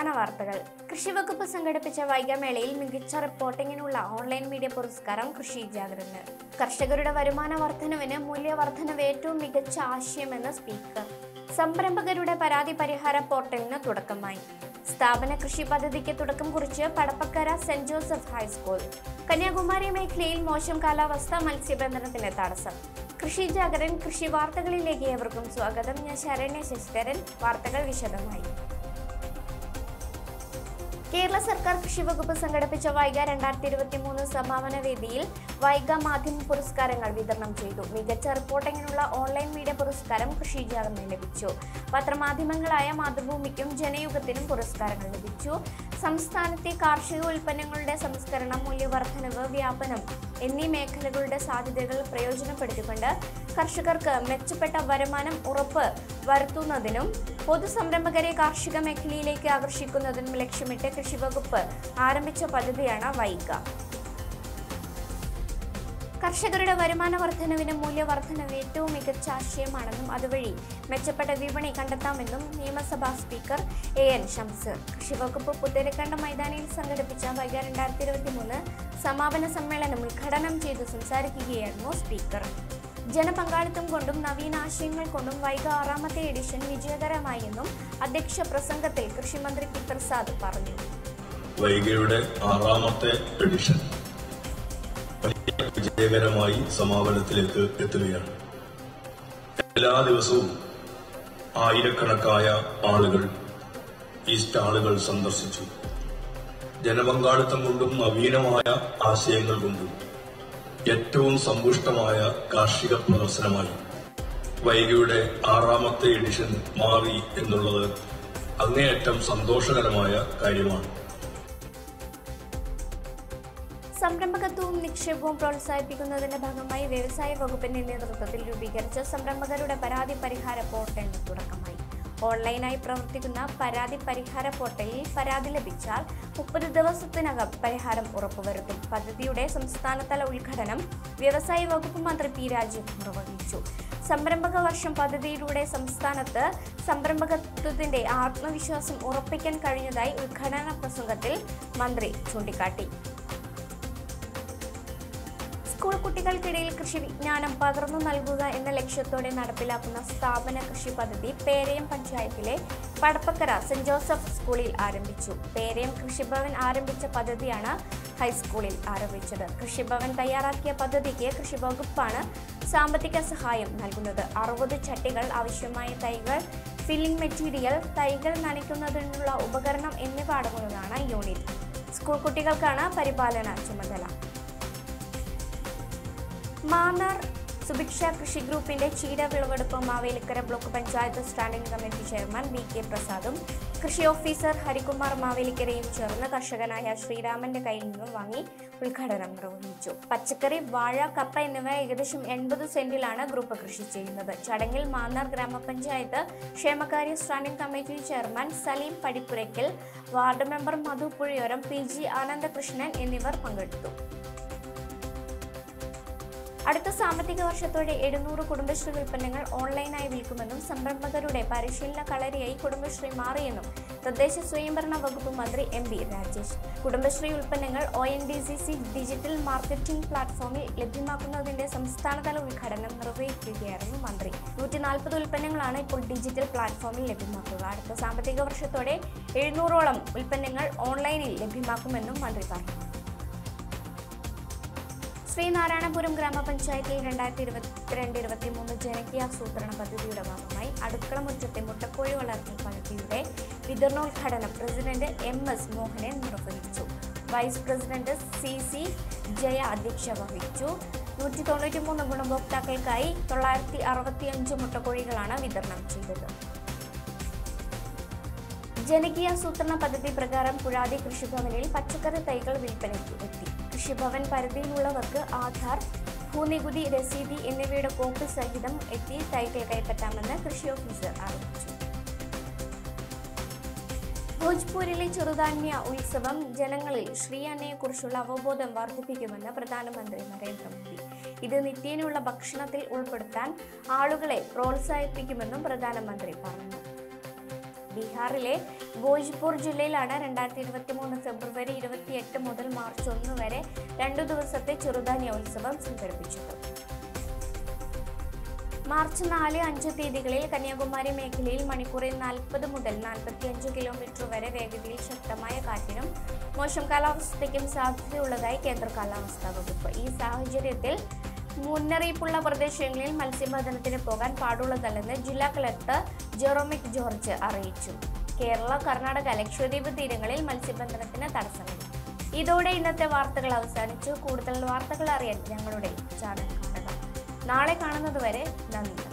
പ്രധാന വാർത്തകൾ കൃഷിവകുപ്പ് സംഘടിപ്പിച്ച വൈഗമേളയിൽ മികച്ച റിപ്പോർട്ടിങ്ങിനുള്ള ഓൺലൈൻ മീഡിയ പുരസ്കാരം കൃഷി ജാഗ്രന് കർഷകരുടെ വരുമാന വർധനവിന് മൂല്യവർധനവ് ഏറ്റവും മികച്ച ആശയമെന്ന് സ്പീക്കർ സംരംഭകരുടെ പരാതി പരിഹാര പോർട്ടലിന് തുടക്കമായി സ്ഥാപന കൃഷി പദ്ധതിക്ക് തുടക്കം കുറിച്ച് Padappakkara Saint Joseph high school Kanyakumari മേഖലയിൽ മോശം കാലാവസ്ഥ മത്സ്യബന്ധനത്തിന് തടസ്സം കൃഷി ജാഗരൻ കൃഷി വാർത്തകളിലേക്ക് ഏവർക്കും സ്വാഗതം ഞാൻ ശരണ്യ ശശിധരൻ വാർത്തകൾ വിശദമായി കേരള സർക്കാർ കൃഷി വകുപ്പ് സംഘടിപ്പിച്ച വൈഗ രണ്ടായിരത്തി ഇരുപത്തി മൂന്ന് സമാപന വേദിയിൽ വൈഗ മാധ്യമ പുരസ്കാരങ്ങൾ വിതരണം ചെയ്തു മികച്ച റിപ്പോർട്ടിങ്ങിനുള്ള ഓൺലൈൻ മീഡിയ പുരസ്കാരം കൃഷി ജാഗറിന് ലഭിച്ചു പത്രമാധ്യമങ്ങളായ മാതൃഭൂമിക്കും ജനയുഗത്തിനും പുരസ്കാരങ്ങൾ ലഭിച്ചു സംസ്ഥാനത്തെ കാർഷിക ഉൽപ്പന്നങ്ങളുടെ സംസ്കരണം മൂല്യവർദ്ധനവ് വ്യാപനം എന്നീ മേഖലകളുടെ സാധ്യതകൾ പ്രയോജനപ്പെടുത്തിക്കൊണ്ട് കർഷകർക്ക് മെച്ചപ്പെട്ട വരുമാനം ഉറപ്പ് വരുത്തുന്നതിനും പൊതുസംരംഭകരെ കാർഷിക മേഖലയിലേക്ക് ആകർഷിക്കുന്നതിനും ലക്ഷ്യമിട്ട് കൃഷി വകുപ്പ് ആരംഭിച്ച പദ്ധതിയാണ് വൈഗ കർഷകരുടെ വരുമാന വർധനവിന് മൂല്യവർദ്ധനവ് ഏറ്റവും മികച്ച ആശയമാണെന്നും അതുവഴി മെച്ചപ്പെട്ട വിപണി കണ്ടെത്താമെന്നും നിയമസഭാ സ്പീക്കർ എ എൻ ഷംസ് കൃഷിവകുപ്പ് പുത്തരിക്കണ്ട മൈതാനിയിൽ സംഘടിപ്പിച്ച വൈക രണ്ടായിരത്തി ഇരുപത്തി മൂന്ന് സമാപന സമ്മേളനം ഉദ്ഘാടനം ചെയ്തു സംസാരിക്കുകയായിരുന്നു സ്പീക്കർ ജനപങ്കാളിത്തം കൊണ്ടും നവീനാശയങ്ങൾ കൊണ്ടും വൈക ആറാമത്തെ എഡിഷൻ വിജയകരമായി എന്നും അധ്യക്ഷ പ്രസംഗത്തിൽ കൃഷിമന്ത്രി പി പ്രസാദ് പറഞ്ഞു വൈഗയുടെ ആറാമത്തെ എഡിഷൻ വലിയ വിജയകരമായി സമാപനത്തിലേക്ക് എത്തുകയാണ് എല്ലാ ദിവസവും ആയിരക്കണക്കായ ആളുകൾ ഈ സ്റ്റാളുകൾ സന്ദർശിച്ചു ജനപങ്കാളിത്തം കൊണ്ടും നവീനമായ ആശയങ്ങൾ കൊണ്ടും ഏറ്റവും സമ്പുഷ്ടമായ കാർഷിക പ്രദർശനമായി വൈഗയുടെ ആറാമത്തെ എഡിഷൻ മാറി എന്നുള്ളത് അങ്ങേയറ്റം സന്തോഷകരമായ കാര്യമാണ് സംരംഭകത്വവും നിക്ഷേപവും പ്രോത്സാഹിപ്പിക്കുന്നതിന്റെ ഭാഗമായി വ്യവസായ വകുപ്പിന്റെ നേതൃത്വത്തിൽ രൂപീകരിച്ച സംരംഭകരുടെ പരാതി പരിഹാര പോർട്ടലിന് തുടക്കമായി ഓൺലൈനായി പ്രവർത്തിക്കുന്ന പരാതി പരിഹാര പോർട്ടലിൽ പരാതി ലഭിച്ചാൽ മുപ്പത് ദിവസത്തിനകം പരിഹാരം ഉറപ്പുവരുത്തും പദ്ധതിയുടെ സംസ്ഥാനതല ഉദ്ഘാടനം വ്യവസായ വകുപ്പ് മന്ത്രി പി രാജീവ് നിർവഹിച്ചു സംരംഭക വർഷം പദ്ധതിയിലൂടെ സംസ്ഥാനത്ത് സംരംഭകത്വത്തിന്റെ ആത്മവിശ്വാസം ഉറപ്പിക്കാൻ കഴിഞ്ഞതായി ഉദ്ഘാടന പ്രസംഗത്തിൽ മന്ത്രി ചൂണ്ടിക്കാട്ടി സ്കൂൾ കുട്ടികൾക്കിടയിൽ കൃഷി വിജ്ഞാനം പകർന്നു നൽകുക എന്ന ലക്ഷ്യത്തോടെ നടപ്പിലാക്കുന്ന സ്ഥാപന കൃഷി പദ്ധതി പേരയം പഞ്ചായത്തിലെ പടപ്പക്കര സെന്റ് ജോസഫ് സ്കൂളിൽ ആരംഭിച്ചു പേരയം കൃഷിഭവൻ ആരംഭിച്ച പദ്ധതിയാണ് ഹൈസ്കൂളിൽ ആരംഭിച്ചത് കൃഷിഭവൻ തയ്യാറാക്കിയ പദ്ധതിക്ക് കൃഷി വകുപ്പാണ് സാമ്പത്തിക സഹായം നൽകുന്നത് അറുപത് ചട്ടികൾ ആവശ്യമായ തൈകൾ ഫില്ലിംഗ് മെറ്റീരിയൽ തൈകൾ നനയ്ക്കുന്നതിനുള്ള ഉപകരണം എന്നിവ അടങ്ങുന്നതാണ് യൂണിറ്റ് സ്കൂൾ കുട്ടികൾക്കാണ് പരിപാലന ചുമതല മാന്നാർ സുഭിക്ഷ കൃഷി ഗ്രൂപ്പിന്റെ ചീര വിളവെടുപ്പ് Mavelikkara block panchayat standing committee chairman B K പ്രസാദും കൃഷി ഓഫീസർ ഹരികുമാർ മാവേലിക്കരയും ചേർന്ന് കർഷകനായ ശ്രീരാമന്റെ കയ്യിൽ നിന്നും വാങ്ങി ഉദ്ഘാടനം നിർവഹിച്ചു പച്ചക്കറി വാഴ കപ്പ എന്നിവ ഏകദേശം എൺപത് സെന്റിലാണ് ഗ്രൂപ്പ് കൃഷി ചെയ്യുന്നത് ചടങ്ങിൽ മാന്നാർ ഗ്രാമപഞ്ചായത്ത് ക്ഷേമകാര്യ standing committee chairman Saleem Padippurakkal ward member Madhu Puzhayoram P G Anandakrishnan എന്നിവർ പങ്കെടുത്തു അടുത്ത സാമ്പത്തിക വർഷത്തോടെ എഴുന്നൂറ് കുടുംബശ്രീ ഉൽപ്പന്നങ്ങൾ ഓൺലൈനായി വിൽക്കുമെന്നും സംരംഭകരുടെ പരിശീലന കളരിയായി കുടുംബശ്രീ മാറിയെന്നും തദ്ദേശ സ്വയംഭരണ വകുപ്പ് മന്ത്രി എം ബി രാജേഷ് കുടുംബശ്രീ ഉൽപ്പന്നങ്ങൾ O N D C C digital marketing പ്ലാറ്റ്ഫോമിൽ ലഭ്യമാക്കുന്നതിന്റെ സംസ്ഥാനതല ഉദ്ഘാടനം നിർവഹിക്കുകയായിരുന്നു മന്ത്രി നൂറ്റി നാൽപ്പത് ഉൽപ്പന്നങ്ങളാണ് ഇപ്പോൾ ഡിജിറ്റൽ പ്ലാറ്റ്ഫോമിൽ ലഭ്യമാക്കുക അടുത്ത സാമ്പത്തിക വർഷത്തോടെ എഴുന്നൂറോളം ഉൽപ്പന്നങ്ങൾ ഓൺലൈനിൽ ലഭ്യമാക്കുമെന്നും മന്ത്രി പറഞ്ഞു ശ്രീനാരായണപുരം ഗ്രാമപഞ്ചായത്തിൽ രണ്ടായിരത്തി ഇരുപത്തിരണ്ട് ഇരുപത്തി മൂന്ന് ജനകീയാസൂത്രണ പദ്ധതിയുടെ ഭാഗമായി അടുക്കള മുറ്റത്തെ മുട്ടക്കോഴി വളർത്തൽ പദ്ധതിയുടെ വിതരണോദ്ഘാടനം പ്രസിഡന്റ് എം എസ് മോഹനൻ നിർവഹിച്ചു vice president C C Jaya അധ്യക്ഷ വഹിച്ചു നൂറ്റി തൊണ്ണൂറ്റി മൂന്ന് ഗുണഭോക്താക്കൾക്കായി തൊള്ളായിരത്തി അറുപത്തി അഞ്ച് മുട്ടക്കോഴികളാണ് വിതരണം ചെയ്തത് ജനകീയാസൂത്രണ പദ്ധതി പ്രകാരം പുഴാതി കൃഷിഭവനിൽ പച്ചക്കറി തൈകൾ വിൽപ്പനയ്ക്ക് എത്തി കൃഷിഭവൻ പരിധിയിലുള്ളവർക്ക് ആധാർ ഭൂനികുതി രസീതി എന്നിവയുടെ കോപ്പി സഹിതം എത്തി തൈകൾ കൈപ്പറ്റാമെന്ന് കൃഷി ഓഫീസർ അറിയിച്ചു ഭോജ്പൂരിലെ ചെറുധാന്യ ഉത്സവം ജനങ്ങളിൽ ശ്രീ അന്നയെക്കുറിച്ചുള്ള അവബോധം വർദ്ധിപ്പിക്കുമെന്ന് പ്രധാനമന്ത്രി നരേന്ദ്രമോദി ഇത് നിത്യേനയുള്ള ഭക്ഷണത്തിൽ ഉൾപ്പെടുത്താൻ ആളുകളെ പ്രോത്സാഹിപ്പിക്കുമെന്നും പ്രധാനമന്ത്രി പറഞ്ഞു ബീഹാറിലെ ഭോജ്പൂർ ജില്ലയിലാണ് രണ്ടായിരത്തി ഇരുപത്തി മൂന്ന് ഫെബ്രുവരി ഇരുപത്തിയെട്ട് മുതൽ മാർച്ച് ഒന്ന് വരെ രണ്ടു ദിവസത്തെ ചെറുധാന്യ ഉത്സവം സംഘടിപ്പിച്ചത് മാർച്ച് നാല് അഞ്ച് തീയതികളിൽ കന്യാകുമാരി മേഖലയിൽ മണിക്കൂറിൽ നാൽപ്പത് മുതൽ നാൽപ്പത്തിയഞ്ച് കിലോമീറ്റർ വരെ വേഗതയിൽ ശക്തമായ കാറ്റിനും മോശം കാലാവസ്ഥയ്ക്കും സാധ്യതയുള്ളതായി കേന്ദ്ര കാലാവസ്ഥാ വകുപ്പ് ഈ സാഹചര്യത്തിൽ മുന്നറിയിപ്പുള്ള പ്രദേശങ്ങളിൽ മത്സ്യബന്ധനത്തിന് പോകാൻ പാടുള്ളതല്ലെന്ന് ജില്ലാ കളക്ടർ ജെറോമിക് ജോർജ് അറിയിച്ചു കേരള കർണാടക ലക്ഷദ്വീപ് തീരങ്ങളിൽ മത്സ്യബന്ധനത്തിന് തടസ്സമില്ല ഇതോടെ ഇന്നത്തെ വാർത്തകൾ അവസാനിച്ചു കൂടുതൽ വാർത്തകൾ അറിയാൻ ഞങ്ങളുടെ ചാനൽ കാണുക നാളെ കാണുന്നതുവരെ നന്ദി